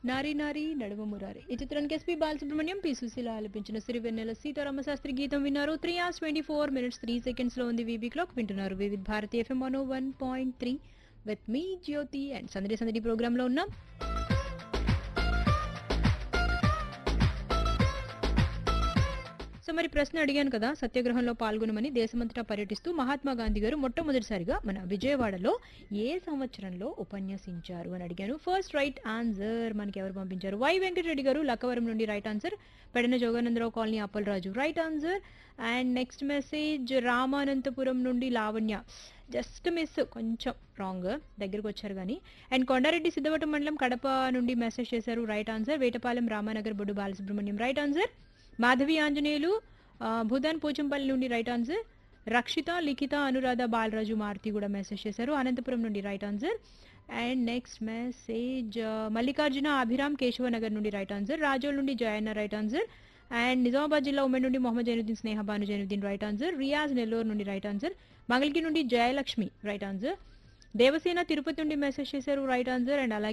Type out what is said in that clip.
నారీ నారీ నడుమ మురారి ఈ చిత్రానికి ఎస్పీ బాలసుబ్రహ్మణ్యం పి సుశీల ఆలపించిన సిరివెన్నెల సీతారామ శాస్త్రి గీతం విన్నారు three hours twenty four minutes three seconds లో ఉంది వీబీ క్లాక్ వింటున్నారు Vividh Bharati FM one one point three with me Jyothi and సందడి సందడి ప్రోగ్రామ్ లో ఉన్నాం సో మరి ప్రశ్న అడిగాను కదా సత్యాగ్రహంలో పాల్గొనమని దేశమంతటా పర్యటిస్తూ మహాత్మా గాంధీ గారు మొట్టమొదటిసారిగా మన విజయవాడలో ఏ సంవత్సరంలో ఉపన్యసించారు అని అడిగాను ఫస్ట్ రైట్ ఆన్సర్ మనకి ఎవరు పంపించారు వై వెంకటరెడ్డి గారు లక్కవరం నుండి right answer Pedana Joganandarao colony Appalaraju right answer and next message Ramananthapuram నుండి లావణ్య జస్ట్ మిస్ కొంచెం రాంగ్ దగ్గరకు వచ్చారు కానీ అండ్ కొండారెడ్డి సిద్ధవటం మండలం కడప నుండి మెసేజ్ చేశారు right answer Vetapalem Ramanagar Boddu Balasubrahmanyam right answer Madhavi Anjaneyulu ఆ, భూదాన్ పోచంపల్లి నుండి రైట్ ఆన్సర్ రక్షిత లిఖిత అనురాధ బాలరాజు మారుతి కూడా మెసేజ్ చేశారు అనంతపురం నుండి right answer and next message Mallikarjuna Abhiram Keshavanagar నుండి రైట్ ఆన్సర్ రాజోల్ నుండి Jayanna right answer and Nizamabad జిల్లా ఉమెన్ నుండి మొహమ్మద్ జైనుద్దీన్ స్నేహ భాను జైనుద్దీన్ రైట్ ఆన్సర్ రియాజ్ నెల్లూరు నుండి రైట్ ఆన్సర్ మంగళగిరి నుండి జయలక్ష్మి రైట్ ఆన్సర్ దేవసేన తిరుపతి నుండి మెసేజ్ చేశారు రైట్ ఆన్సర్ అండ్ అలాగే